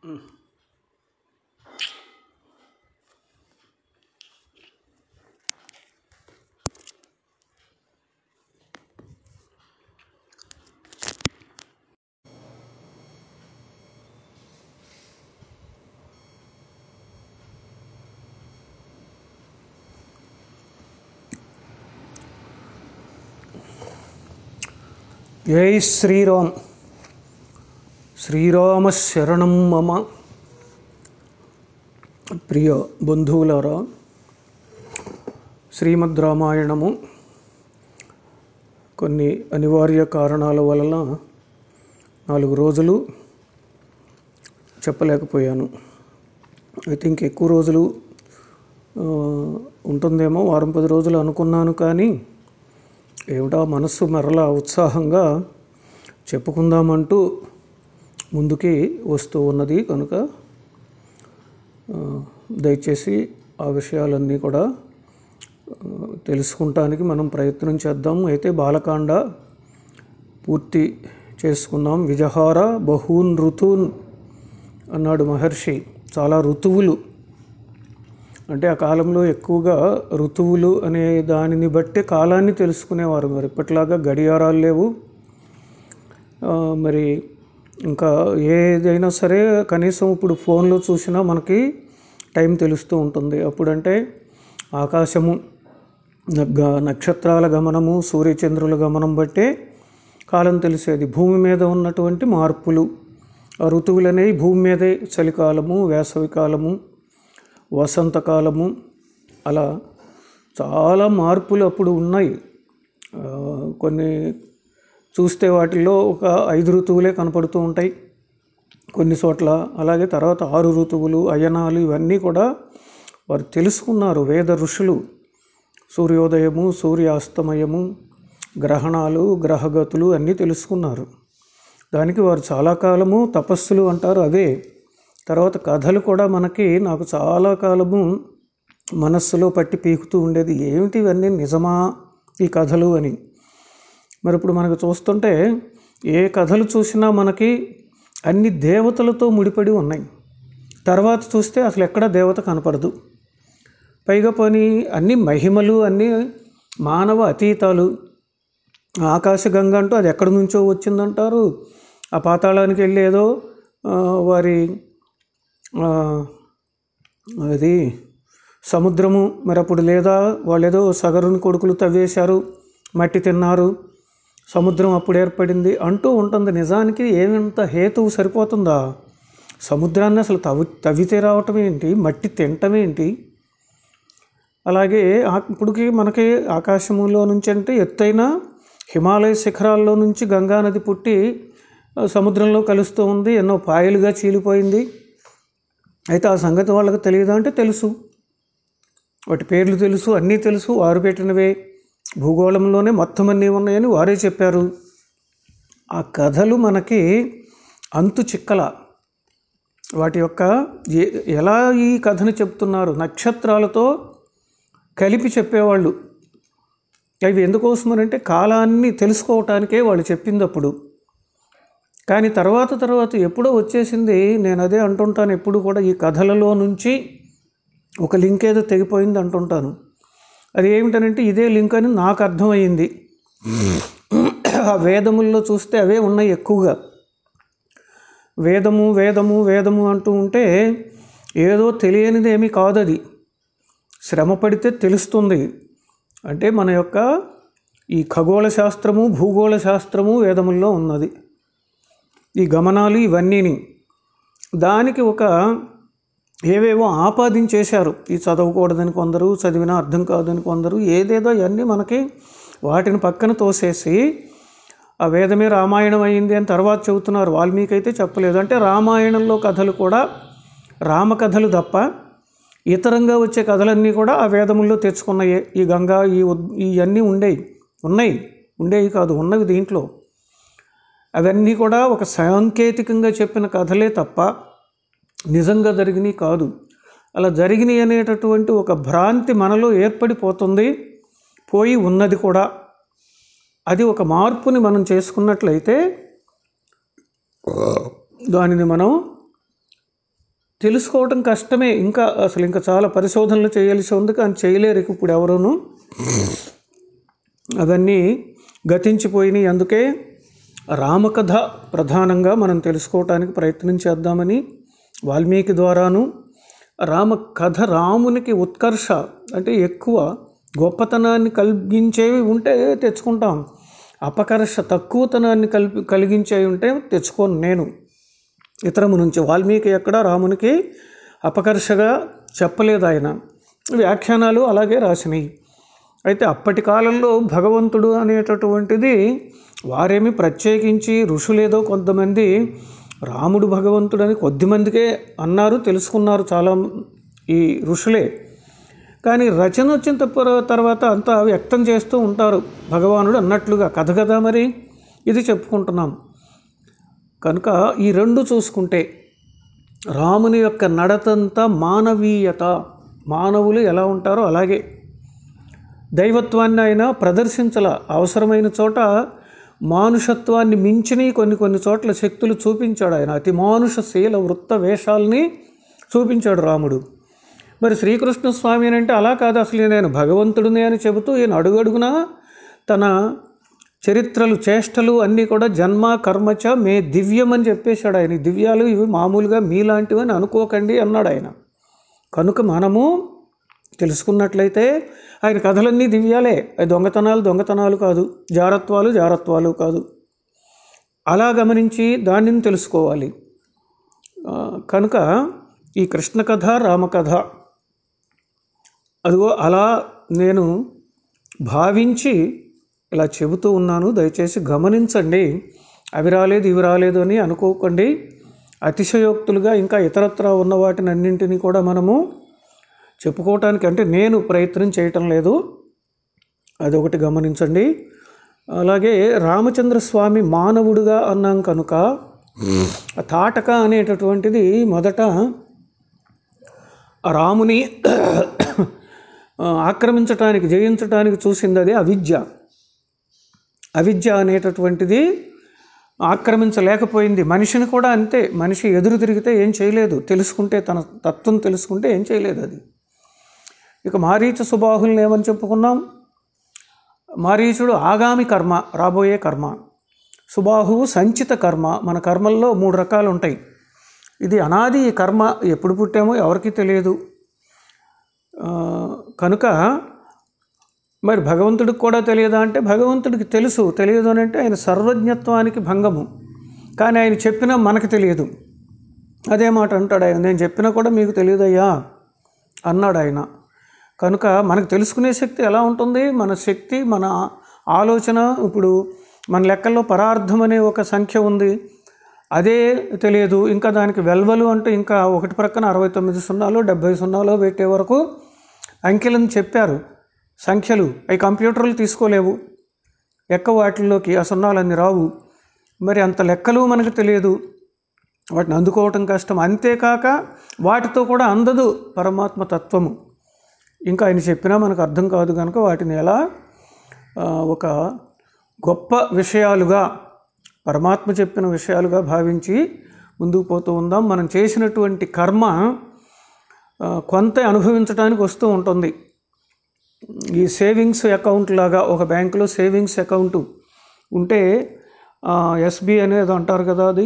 జై శ్రీరామ్ శ్రీరామ శరణం మమ ప్రియ బంధువులారా శ్రీమద్ రామాయణము కొన్ని అనివార్య కారణాల వలన నాలుగు రోజులు చెప్పలేకపోయాను అయితే ఇంకెక్కువ రోజులు ఆ, ఉంటుందేమో వారం పది రోజులు అనుకున్నాను కానీ ఏమిటా మనస్సు మరలా ఉత్సాహంగా చెప్పుకుందామంటూ ముందుకి వస్తూ ఉన్నది కనుక ఆ, దయచేసి ఆ విషయాలన్నీ కూడా ఆ, తెలుసుకుంటానికి మనం ప్రయత్నం చేద్దాం అయితే బాలకాండ పూర్తి చేసుకుందాం విజహార బహూన్ ఋతూన్ అన్నాడు మహర్షి చాలా ఋతువులు అంటే ఆ కాలంలో ఎక్కువగా ఋతువులు అనే దానిని బట్టి కాలాన్ని తెలుసుకునేవారు మరి ఇప్పటిలాగా గడియారాలు లేవు ఆ, మరి ఇంకా ఏదైనా సరే కనీసం ఇప్పుడు ఫోన్లో చూసినా మనకి టైం తెలుస్తూ ఉంటుంది అప్పుడంటే ఆకాశము నగ్గ- నక్షత్రాల గమనము సూర్యచంద్రుల గమనం బట్టే కాలం తెలిసేది భూమి మీద ఉన్నటువంటి మార్పులు ఆ ఋతువులు అనేవి భూమి మీదే చలికాలము వేసవికాలము వసంతకాలము అలా చాలా మార్పులు అప్పుడు ఉన్నాయి ఆ, కొన్ని చూస్తే వాటిల్లో ఒక ఐదు ఋతువులే కనపడుతూ ఉంటాయి కొన్ని చోట్ల అలాగే తర్వాత ఆరు ఋతువులు అయనాలు ఇవన్నీ కూడా వారు తెలుసుకున్నారు వేద ఋషులు సూర్యోదయము సూర్యాస్తమయము గ్రహణాలు గ్రహగతులు అన్నీ తెలుసుకున్నారు దానికి వారు చాలా కాలము తపస్సులు అంటారు అవే తర్వాత కథలు కూడా మనకి నాకు చాలా కాలము మనస్సులో పట్టి పీకుతూ ఉండేది ఏమిటి ఇవన్నీ నిజమా ఈ కథలు అని మరి ఇప్పుడు మనకు చూస్తుంటే ఏ కథలు చూసినా మనకి అన్ని దేవతలతో ముడిపడి ఉన్నాయి తర్వాత చూస్తే అసలు ఎక్కడ దేవత కనపడదు పైగా పోనీ అన్ని మహిమలు అన్నీ మానవ అతీతాలు ఆకాశగంగ అంటూ అది ఎక్కడి నుంచో వచ్చిందంటారు ఆ పాతాళానికి వెళ్ళేదో ఆ, వారి ఆ, అది సముద్రము మరి అప్పుడు లేదా వాళ్ళేదో సగరుని కొడుకులు తవ్వేశారు మట్టి తిన్నారు సముద్రం అప్పుడు ఏర్పడింది అంటూ ఉంటుంది నిజానికి ఏమంత హేతువు సరిపోతుందా సముద్రాన్ని అసలు తవ్వి తవ్వితే రావటం ఏంటి మట్టి తినటం ఏంటి అలాగే ఆ- ఇప్పుడుకి మనకి ఆకాశములో నుంచి అంటే ఎత్తైన హిమాలయ శిఖరాల్లో నుంచి గంగానది పుట్టి ఆ, సముద్రంలో కలుస్తూ ఉంది ఎన్నో పాయలుగా చీలిపోయింది అయితే ఆ సంగతి వాళ్ళకి తెలియదా అంటే తెలుసు వాటి పేర్లు తెలుసు అన్నీ తెలుసు వారు పెట్టినవే భూగోళంలోనే మొత్తం అన్నీ ఉన్నాయని వారే చెప్పారు ఆ కథలు మనకి అంతు చిక్కల వాటి యొక్క ఏ- ఎలా ఈ కథను చెప్తున్నారు నక్షత్రాలతో కలిపి చెప్పేవాళ్ళు అవి ఎందుకోసమనంటే కాలాన్ని తెలుసుకోవటానికే వాళ్ళు చెప్పింది అప్పుడు కానీ తర్వాత తర్వాత ఎప్పుడో వచ్చేసింది నేను అదే అంటుంటాను ఎప్పుడు కూడా ఈ కథలలో నుంచి ఒక లింక్ ఏదో తెగిపోయింది అంటుంటాను అది ఏమిటనంటే ఇదే లింక్ అని నాకు అర్థమైంది ఆ వేదముల్లో చూస్తే అవే ఉన్నాయి ఎక్కువగా వేదము వేదము వేదము అంటూ ఉంటే ఏదో తెలియనిది ఏమీ కాదు అది శ్రమ పడితే తెలుస్తుంది అంటే మన యొక్క ఈ ఖగోళ శాస్త్రము భూగోళ శాస్త్రము వేదముల్లో ఉన్నది ఈ గమనాలు ఇవన్నీని దానికి ఒక ఏవేవో ఆపాదించేశారు ఈ చదవకూడదని కొందరు చదివినా అర్థం కాదని కొందరు ఏదేదో ఇవన్నీ మనకి వాటిని పక్కన తోసేసి ఆ వేదమే రామాయణం అయింది అని తర్వాత చెబుతున్నారు వాల్మీకి అయితే చెప్పలేదు అంటే రామాయణంలో కథలు కూడా రామకథలు తప్ప ఇతరంగా వచ్చే కథలన్నీ కూడా ఆ వేదముల్లో తెచ్చుకున్నాయే ఈ గంగా ఈ ఉద్- ఇవన్నీ ఉండేవి ఉన్నాయి ఉండేవి కాదు ఉన్నవి దీంట్లో అవన్నీ కూడా ఒక సాంకేతికంగా చెప్పిన కథలే తప్ప నిజంగా జరిగినవి కాదు అలా జరిగినాయి అనేటటువంటి ఒక భ్రాంతి మనలో ఏర్పడిపోతుంది పోయి ఉన్నది కూడా అది ఒక మార్పుని మనం చేసుకున్నట్లయితే దానిని మనం తెలుసుకోవటం కష్టమే ఇంకా అసలు ఇంకా చాలా పరిశోధనలు చేయాల్సి ఉంది కానీ చేయలేరు ఇక ఇప్పుడు ఎవరును అవన్నీ గతించిపోయినాయి అందుకే రామకథ ప్రధానంగా మనం తెలుసుకోవటానికి ప్రయత్నం చేద్దామని వాల్మీకి ద్వారాను రామ కథ రామునికి ఉత్కర్ష అంటే ఎక్కువ గొప్పతనాన్ని కలిగించేవి ఉంటే తెచ్చుకుంటాం అపకర్ష తక్కువతనాన్ని కలిపి కలిగించేవి ఉంటే తెచ్చుకోను నేను ఇతరము నుంచి వాల్మీకి ఎక్కడ రామునికి అపకర్షగా చెప్పలేదు ఆయన వ్యాఖ్యానాలు అలాగే రాసినాయి అయితే అప్పటి కాలంలో భగవంతుడు అనేటటువంటిది వారేమి ప్రత్యేకించి ఋషులేదో కొంతమంది రాముడు భగవంతుడని కొద్దిమందికే అన్నారు తెలుసుకున్నారు చాలా ఈ ఋషులే కానీ రచన వచ్చిన తప్ప- తర్వాత అంతా వ్యక్తం చేస్తూ ఉంటారు భగవానుడు అన్నట్లుగా కథ కదా మరి ఇది చెప్పుకుంటున్నాం కనుక ఈ రెండు చూసుకుంటే రాముని యొక్క నడతంతా మానవీయత మానవులు ఎలా ఉంటారో అలాగే దైవత్వాన్ని ఆయన ప్రదర్శించాల అవసరమైన చోట మానుషత్వాన్ని మించిని కొన్ని కొన్ని చోట్ల శక్తులు చూపించాడు ఆయన అతి మానుష శీల వృత్త వేషాలని చూపించాడు రాముడు మరి శ్రీకృష్ణ స్వామి అని అంటే అలా కాదు అసలు నేను భగవంతుడిని అని చెబుతూ ఈయన అడుగడుగునా తన చరిత్రలు చేష్టలు అన్నీ కూడా జన్మ కర్మచ మే దివ్యం అని చెప్పేశాడు ఆయన ఈ దివ్యాలు ఇవి మామూలుగా మీలాంటివి అని అనుకోకండి అన్నాడు ఆయన కనుక మనము తెలుసుకున్నట్లయితే ఆయన కథలన్నీ దివ్యాలే అవి దొంగతనాలు దొంగతనాలు కాదు జారత్వాలు జారత్వాలు కాదు అలా గమనించి దానిని తెలుసుకోవాలి ఆ, కనుక ఈ కృష్ణ కథ రామకథ అదిగో అలా నేను భావించి ఇలా చెబుతూ ఉన్నాను దయచేసి గమనించండి అవి రాలేదు ఇవి రాలేదు అని అనుకోకండి అతిశయోక్తులుగా ఇంకా ఇతరత్ర ఉన్న వాటిని అన్నింటినీ కూడా మనము చెప్పుకోవటానికి అంటే నేను ప్రయత్నం చేయటం లేదు అదొకటి గమనించండి అలాగే రామచంద్ర స్వామి మానవుడుగా అన్నాం కనుక ఆ తాటక అనేటటువంటిది మొదట ఆ రాముని ఆ, ఆక్రమించటానికి జయించటానికి చూసింది అది అవిద్య అవిద్య అనేటటువంటిది ఆక్రమించలేకపోయింది మనిషిని కూడా అంతే మనిషి ఎదురు తిరిగితే ఏం చేయలేదు తెలుసుకుంటే తన తత్వం తెలుసుకుంటే ఏం చేయలేదు అది ఇక మారీచ సుబాహుల్ని ఏమని చెప్పుకున్నాం మారీచుడు ఆగామి కర్మ రాబోయే కర్మ సుబాహువు సంచిత కర్మ మన కర్మల్లో మూడు రకాలు ఉంటాయి ఇది అనాది ఈ కర్మ ఎప్పుడు పుట్టామో ఎవరికీ తెలియదు ఆ, కనుక మరి భగవంతుడికి కూడా తెలియదా అంటే భగవంతుడికి తెలుసు తెలియదు అని అంటే ఆయన సర్వజ్ఞత్వానికి భంగము కానీ ఆయన చెప్పినా మనకు తెలియదు అదే మాట అంటాడు ఆయన నేను చెప్పినా కూడా మీకు తెలియదయ్యా అన్నాడు ఆయన కనుక మనకు తెలుసుకునే శక్తి ఎలా ఉంటుంది మన శక్తి మన ఆలోచన ఇప్పుడు మన లెక్కల్లో పరార్థం అనే ఒక సంఖ్య ఉంది అదే తెలియదు ఇంకా దానికి వెల్వలు అంటూ ఇంకా ఒకటి ప్రక్కన అరవై తొమ్మిది సున్నాలు డెబ్భై సున్నాలు పెట్టే వరకు అంకెలను చెప్పారు సంఖ్యలు అవి కంప్యూటర్లు తీసుకోలేవు ఎక్క వాటిల్లోకి ఆ సున్నాలన్నీ రావు మరి అంత లెక్కలు మనకు తెలియదు వాటిని అందుకోవటం కష్టం అంతేకాక వాటితో కూడా అందదు పరమాత్మ తత్వము ఇంకా ఆయన చెప్పినా మనకు అర్థం కాదు కనుక వాటిని ఎలా ఆ, ఒక గొప్ప విషయాలుగా పరమాత్మ చెప్పిన విషయాలుగా భావించి ముందుకు పోతూ ఉందాం మనం చేసినటువంటి కర్మ ఆ, కొంత అనుభవించడానికి వస్తూ ఉంటుంది ఈ సేవింగ్స్ అకౌంట్ లాగా ఒక బ్యాంకులో సేవింగ్స్ అకౌంట్ ఉంటే ఎస్బీ అనేది అంటారు కదా అది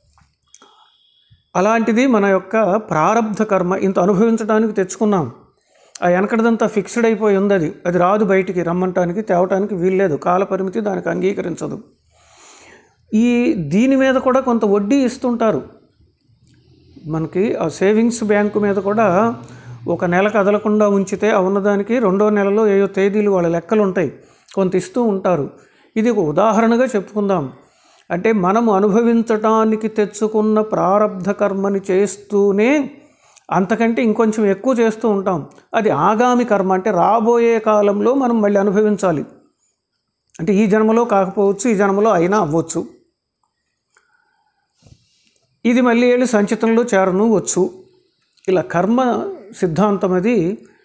అలాంటిది మన యొక్క ప్రారంధ కర్మ ఇంత అనుభవించడానికి తెచ్చుకున్నాం ఆ వెనకటిదంతా ఫిక్స్డ్ అయిపోయి ఉంది అది అది రాదు బయటికి రమ్మంటానికి తేవటానికి వీల్లేదు కాలపరిమితి దానికి అంగీకరించదు ఈ దీని మీద కూడా కొంత వడ్డీ ఇస్తుంటారు మనకి ఆ సేవింగ్స్ బ్యాంకు మీద కూడా ఒక నెల కదలకుండా ఉంచితే ఆ ఉన్నదానికి రెండో నెలలో ఏయో తేదీలు వాళ్ళ లెక్కలు ఉంటాయి కొంత ఇస్తూ ఉంటారు ఇది ఒక ఉదాహరణగా చెప్పుకుందాం అంటే మనము అనుభవించటానికి తెచ్చుకున్న ప్రారంధ కర్మని చేస్తూనే అంతకంటే ఇంకొంచెం ఎక్కువ చేస్తూ ఉంటాం అది ఆగామి కర్మ అంటే రాబోయే కాలంలో మనం మళ్ళీ అనుభవించాలి అంటే ఈ జన్మలో కాకపోవచ్చు ఈ జన్మలో అయినా అవ్వచ్చు ఇది మళ్ళీ వెళ్ళి సంచితంలో చేరను వచ్చు ఇలా కర్మ సిద్ధాంతం అది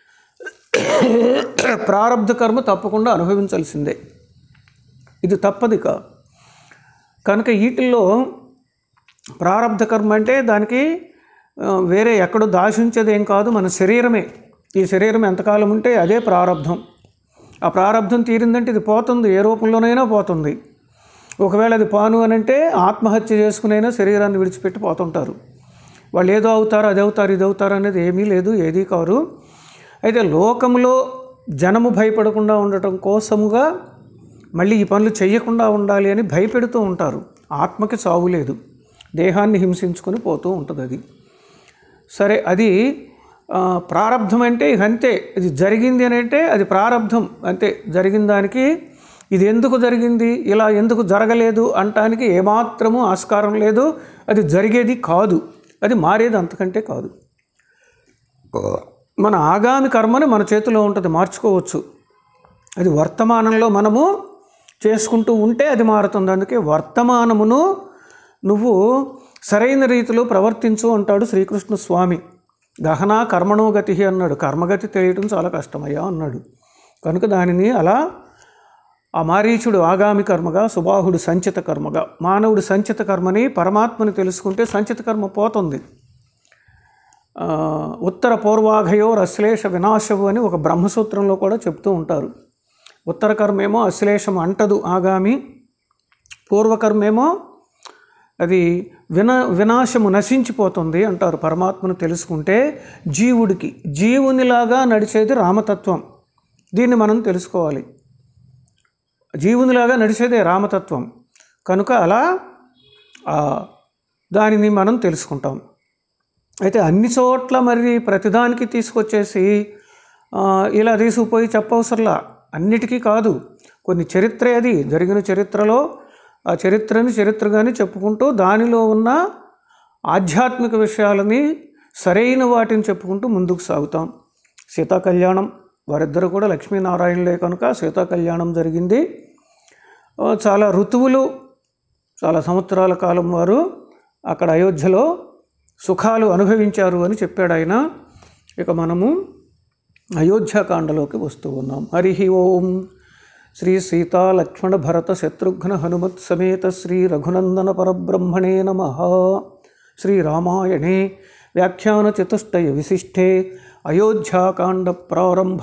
ప్రారంధ కర్మ తప్పకుండా అనుభవించాల్సిందే ఇది తప్పదిక కనుక వీటిల్లో ప్రారంధ కర్మ అంటే దానికి ఆ, వేరే ఎక్కడో దాచి ఉంచేది ఏం కాదు మన శరీరమే ఈ శరీరం ఎంతకాలం ఉంటే అదే ప్రారంధం ఆ ప్రారంధం తీరిందంటే ఇది పోతుంది ఏ రూపంలోనైనా పోతుంది ఒకవేళ అది పాను అని అంటే ఆత్మహత్య చేసుకునైనా శరీరాన్ని విడిచిపెట్టి పోతుంటారు వాళ్ళు ఏదో అవుతారు అది అవుతారు ఇది అవుతారు అనేది ఏమీ లేదు ఏదీ కారు అయితే లోకంలో జనము భయపడకుండా ఉండటం కోసముగా మళ్ళీ ఈ పనులు చేయకుండా ఉండాలి అని భయపెడుతూ ఉంటారు ఆత్మకి చావు లేదు దేహాన్ని హింసించుకొని పోతూ ఉంటుంది అది సరే అది ఆ, ప్రారంధం అంటే ఇక అంతే ఇది జరిగింది అని అంటే అది ప్రారంధం అంతే జరిగిన దానికి ఇది ఎందుకు జరిగింది ఇలా ఎందుకు జరగలేదు అంటానికి ఏమాత్రము ఆస్కారం లేదు అది జరిగేది కాదు అది మారేది అంతకంటే కాదు మన ఆగామి కర్మని మన చేతిలో ఉంటుంది మార్చుకోవచ్చు అది వర్తమానంలో మనము చేసుకుంటూ ఉంటే అది మారుతుంది అందుకే వర్తమానమును నువ్వు సరైన రీతిలో ప్రవర్తించు అంటాడు శ్రీకృష్ణ స్వామి గహన కర్మణో గతి అన్నాడు కర్మగతి తెలియటం చాలా కష్టమయ్యా అన్నాడు కనుక దానిని అలా ఆ మారీచుడు ఆగామి కర్మగా సుబాహుడు సంచిత కర్మగా మానవుడు సంచిత కర్మని పరమాత్మని తెలుసుకుంటే సంచిత కర్మ పోతుంది ఆ, ఉత్తర పూర్వాఘయో అశ్లేష వినాశవు అని ఒక బ్రహ్మసూత్రంలో కూడా చెప్తూ ఉంటారు ఉత్తర కర్మేమో అశ్లేషం అంటదు ఆగామి పూర్వకర్మేమో అది విన వినాశము నశించిపోతుంది అంటారు పరమాత్మను తెలుసుకుంటే జీవుడికి జీవునిలాగా నడిచేది రామతత్వం దీన్ని మనం తెలుసుకోవాలి జీవునిలాగా నడిచేదే రామతత్వం కనుక అలా ఆ, దానిని మనం తెలుసుకుంటాం అయితే అన్ని చోట్ల మరి ప్రతిదానికి తీసుకొచ్చేసి ఆ, ఇలా తీసుకుపోయి చెప్పవసరలా అన్నిటికీ కాదు కొన్ని చరిత్ర అది జరిగిన చరిత్రలో ఆ చరిత్రని చరిత్రగానే చెప్పుకుంటూ దానిలో ఉన్న ఆధ్యాత్మిక విషయాలని సరైన వాటిని చెప్పుకుంటూ ముందుకు సాగుతాం సీతా కళ్యాణం వారిద్దరు కూడా లక్ష్మీనారాయణలే కనుక సీతా కళ్యాణం జరిగింది ఆ, చాలా ఋతువులు చాలా సంవత్సరాల కాలం వారు అక్కడ అయోధ్యలో సుఖాలు అనుభవించారు అని చెప్పాడు ఆయన ఇక మనము అయోధ్యాకాండలోకి వస్తూ ఉన్నాం హరి ఓం శ్రీ సీతా లక్ష్మణ భరత శత్రుఘ్న హనుమత్ సమేత శ్రీ రఘునందన పరబ్రహ్మణే నమ శ్రీ రామాయణే వ్యాఖ్యాన చతుష్టయ విశిష్టే అయోధ్యాకాండ ప్రారంభ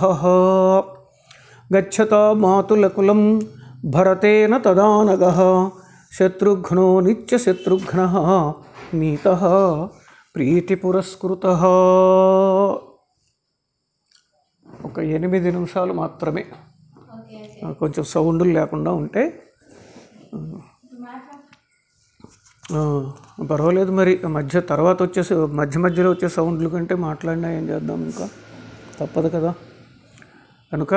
గచ్చత మాతులకులం భరతేన తదానగ శత్రుఘ్నో నిత్యశత్రుఘ్న నీత ప్రీతిపురస్కృత ఒక ఎనిమిది నిమిషాలు మాత్రమే ఆ, కొంచెం సౌండ్లు లేకుండా ఉంటే ఆ, పర్వాలేదు మరి మధ్య తర్వాత వచ్చే మధ్య మధ్యలో వచ్చే సౌండ్ల కంటే మాట్లాడినా ఏం చేద్దాం ఇంకా తప్పదు కదా కనుక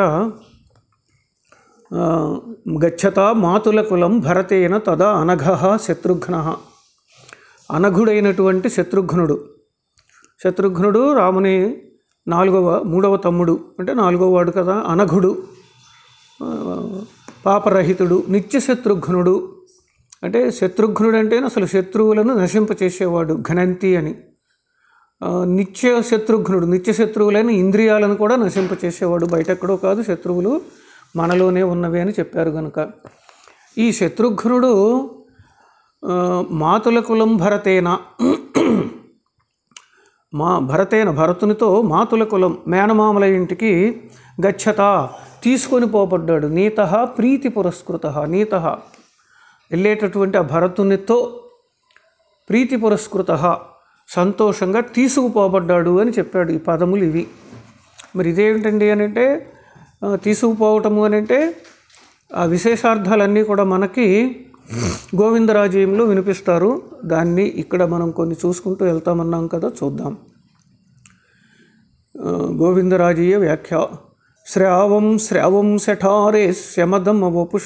ఆ, గచ్చత మాతుల కులం భరతేన తదా అనఘ శత్రుఘ్న అనఘుడైనటువంటి శత్రుఘ్నుడు శత్రుఘ్నుడు రాముని నాలుగవ మూడవ తమ్ముడు అంటే నాలుగవ వాడు కదా అనఘుడు ఆ, పాపరహితుడు నిత్య శత్రుఘ్నుడు అంటే శత్రుఘ్నుడు అంటే అసలు శత్రువులను నశింపచేసేవాడు ఘనంతి అని ఆ, నిత్య శత్రుఘ్నుడు నిత్య శత్రువులైన ఇంద్రియాలను కూడా నశింపచేసేవాడు బయట ఎక్కడో కాదు శత్రువులు మనలోనే ఉన్నవి అని చెప్పారు కనుక ఈ శత్రుఘ్నుడు ఆ, మాతుల కులం భరతేన మా భరతేన భరతునితో మాతుల కులం మేనమామల ఇంటికి గచ్చత తీసుకొని పోబడ్డాడు నీత ప్రీతి పురస్కృత నీత వెళ్ళేటటువంటి ఆ భరతునితో ప్రీతి పురస్కృత సంతోషంగా తీసుకుపోబడ్డాడు అని చెప్పాడు ఈ పదములు ఇవి మరి ఇదేమిటండి అని అంటే ఆ, తీసుకుపోవటము అని అంటే ఆ విశేషార్థాలన్నీ కూడా మనకి గోవిందరాజయంలో వినిపిస్తారు దాన్ని ఇక్కడ మనం కొన్ని చూసుకుంటూ వెళ్తామన్నాం కదా చూద్దాం ఆ, గోవిందరాజీయ వ్యాఖ్య శ్రావం శ్రావం శఠారే శమదం వపుష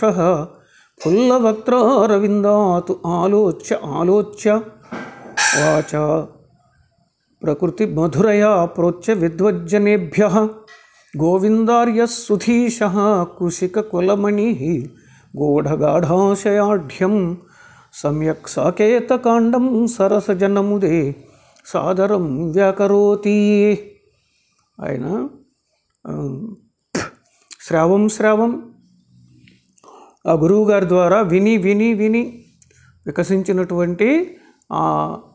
ఫుల్లవక్త్రరవిందాతు ఆలోచ్య ఆలోచ్య వాచ ప్రకృతి మధురయా ప్రోచ్య విద్వజ్జనేభ్య గోవిందార్య సుధీశ కుశిక కులమణి గూఢగాఢాశయాఢ్యం సమ్యక్ సాకేతకాండం సరసజనముదే సాదరం వ్యాకరోతి ఆయన ఆ, శ్రావం శ్రావం ఆ గురువు గారి ద్వారా విని విని విని వికసించినటువంటి ఆ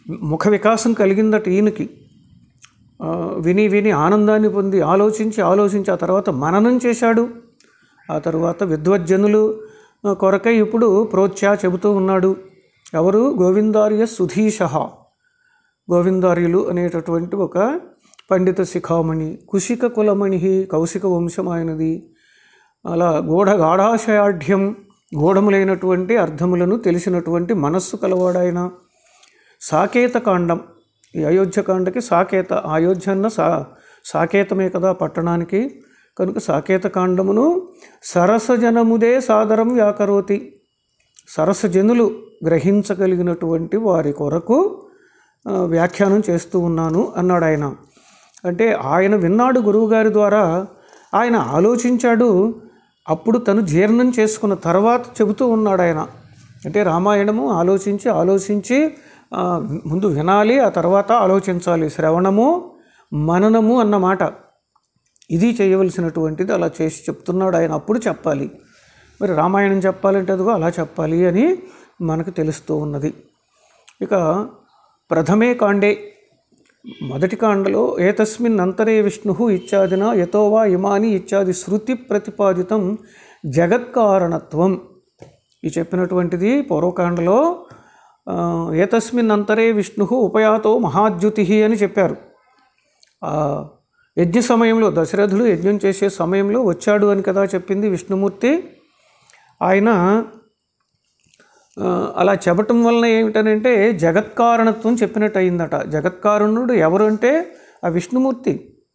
ముఖ వికాసం కలిగిందట ఈయనకి ఆ, విని విని ఆనందాన్ని పొంది ఆలోచించి ఆలోచించి ఆ తర్వాత మననం చేశాడు ఆ తర్వాత విద్వజ్జనులు ఆ, కొరకై ఇప్పుడు ప్రోత్సాహ చెబుతూ ఉన్నాడు ఎవరు గోవిందార్య సుధీష గోవిందార్యులు అనేటటువంటి ఒక పండిత శిఖామణి కుశిక కులమణి కౌశిక వంశం ఆయనది అలా గూఢ గాఢాశయాఢ్యం గూఢములైనటువంటి అర్థములను తెలిసినటువంటి మనస్సు కలవాడాయన సాకేతకాండం ఈ అయోధ్యకాండకి సాకేత అయోధ్య అన్న సా సాకేతమే కదా పట్టణానికి కనుక సాకేతకాండమును సరసజనముదే సాదరం వ్యాకరోతి సరసజనులు గ్రహించగలిగినటువంటి వారి కొరకు ఆ, వ్యాఖ్యానం చేస్తూ ఉన్నాను అన్నాడు ఆయన అంటే ఆయన విన్నాడు గురువుగారి ద్వారా ఆయన ఆలోచించాడు అప్పుడు తను జీర్ణం చేసుకున్న తర్వాత చెబుతూ ఉన్నాడు ఆయన అంటే రామాయణము ఆలోచించి ఆలోచించి ఆ, ముందు వినాలి ఆ తర్వాత ఆలోచించాలి శ్రవణము మననము అన్నమాట ఇది చేయవలసినటువంటిది అలా చేసి చెప్తున్నాడు ఆయన అప్పుడు చెప్పాలి మరి రామాయణం చెప్పాలంటే అదిగో అలా చెప్పాలి అని మనకు తెలుస్తూ ఉన్నది ఇక ప్రథమే కాండే మొదటి కాండలో ఏతస్మిన్ అంతరే విష్ణు ఇత్యాదిన యతోవా ఇమాని ఇత్యాది శృతి ప్రతిపాదితం జగత్కారణత్వం ఈ చెప్పినటువంటిది పూర్వకాండలో ఆ, ఏతస్మిన్ అంతరే విష్ణు ఉపయాతో మహాద్యుతి అని చెప్పారు ఆ యజ్ఞ సమయంలో దశరథుడు యజ్ఞం చేసే సమయంలో వచ్చాడు అని కదా చెప్పింది విష్ణుమూర్తి ఆయన ఆ, అలా చెప్పటం వలన ఏమిటనంటే జగత్కారణత్వం చెప్పినట్టు అయిందట జగత్కారణుడు ఎవరు అంటే ఆ విష్ణుమూర్తి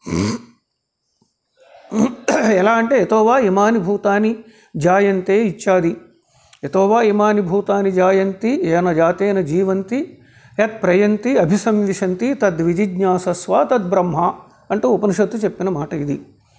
ఎలా అంటే ఎతోవా ఇమాని భూతాని జాయంతే ఇత్యాది ఎతోవా ఇమాని భూతాని జాయంతి ఏన జాతేన జీవంతి యత్ ప్రయంతి అభిసంవిశంతి తద్విజిజ్ఞాసస్వ తద్బ్రహ్మ అంటూ ఉపనిషత్తు చెప్పిన మాట ఇది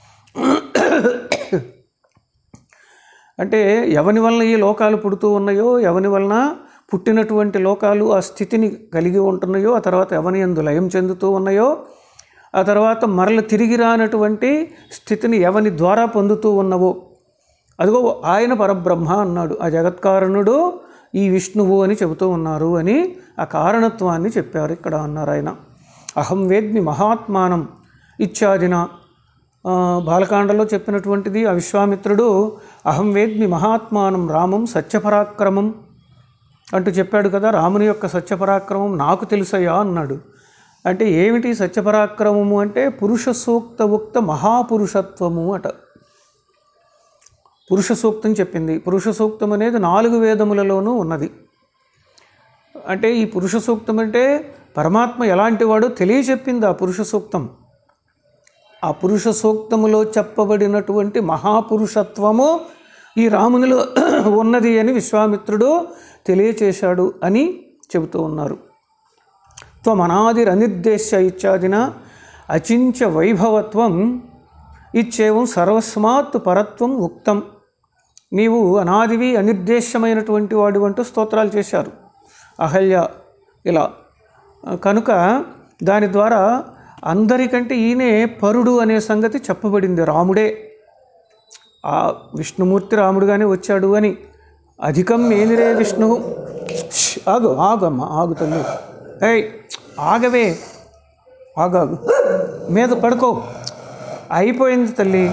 అంటే ఎవని వలన ఈ లోకాలు పుడుతూ ఉన్నాయో ఎవని వలన పుట్టినటువంటి లోకాలు ఆ స్థితిని కలిగి ఉంటున్నాయో ఆ తర్వాత ఎవని ఎందు లయం చెందుతూ ఉన్నాయో ఆ తర్వాత మరల తిరిగి రానటువంటి స్థితిని ఎవని ద్వారా పొందుతూ ఉన్నవో అదిగో ఆయన పరబ్రహ్మ అన్నాడు ఆ జగత్కారణుడు ఈ విష్ణువు అని చెబుతూ ఉన్నారు అని ఆ కారణత్వాన్ని చెప్పారు ఇక్కడ అన్నారు ఆయన అహం వేద్మి మహాత్మానం ఇత్యాదిన ఆ, బాలకాండలో చెప్పినటువంటిది ఆ విశ్వామిత్రుడు అహం వేద్మి మహాత్మానం రామం సత్యపరాక్రమం అంటూ చెప్పాడు కదా రాముని యొక్క సత్యపరాక్రమం నాకు తెలుసయ్యా అన్నాడు అంటే ఏమిటి సత్యపరాక్రమము అంటే పురుష సూక్త ఉక్త మహాపురుషత్వము అట పురుష సూక్తం చెప్పింది పురుష సూక్తం అనేది నాలుగు వేదములలోనూ ఉన్నది అంటే ఈ పురుష సూక్తం అంటే పరమాత్మ ఎలాంటి వాడో తెలియచెప్పింది ఆ పురుష సూక్తం ఆ పురుష సూక్తములో చెప్పబడినటువంటి మహాపురుషత్వము ఈ రామునిలో ఉన్నది అని విశ్వామిత్రుడు తెలియచేశాడు అని చెబుతూ ఉన్నారు త్వమనాదిరనిర్దేశ్య ఇత్యాదిన అచించ వైభవత్వం ఇచ్చేవం సర్వస్మాత్ పరత్వం ఉక్తం నీవు అనాదివి అనిర్దేశ్యమైనటువంటి వాడు అంటూ స్తోత్రాలు చేశారు అహల్య ఇలా కనుక దాని ద్వారా అందరికంటే ఈయనే పరుడు అనే సంగతి చెప్పబడింది రాముడే ఆ విష్ణుమూర్తి రాముడుగానే వచ్చాడు అని అధికం మేనిరే విష్ణు ష్, ఆగు ఆగమ్మ ఆగు తల్లి ఏయ్ ఆగవే ఆగాగు మీద పడుకో అయిపోయింది తల్లి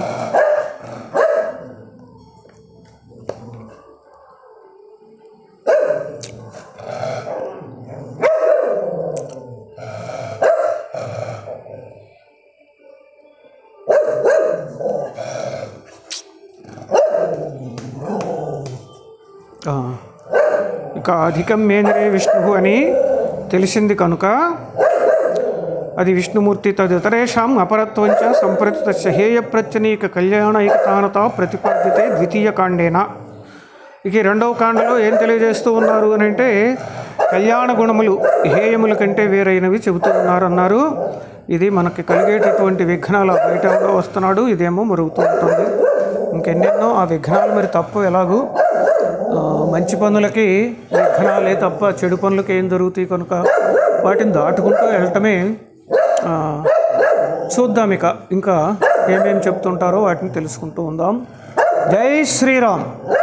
ఆ, ఇక అధికం మేంద్రే విష్ణు అని తెలిసింది కనుక అది విష్ణుమూర్తి తదితరేషాం అపరత్వంచ సంప్రతి తస్య హేయ ప్రత్యనీక కళ్యాణైకతానత ప్రతిపాద్యతే ద్వితీయ కాండేన ఇక ఈ రెండవ కాండలో ఏం తెలియజేస్తూ ఉన్నారు అని అంటే కళ్యాణ గుణములు హేయముల కంటే వేరైనవి చెబుతూ ఉన్నారు అన్నారు ఇది మనకి కలిగేటటువంటి విఘ్నాలు బయట ఎవడో వస్తున్నాడు ఇదేమో మరుగుతూ ఉంటుంది ఇంకెన్నెన్నో ఆ విఘ్నాలు మరి తప్పు ఎలాగూ ఆ, మంచి పనులకి విఘ్నాలే తప్ప చెడు పనులకి ఏం జరుగుతాయి కనుక వాటిని దాటుకుంటూ వెళ్ళటమే ఆ, చూద్దాం ఇక ఇంకా ఏమేమి చెప్తుంటారో వాటిని తెలుసుకుంటూ ఉందాం జై శ్రీరామ్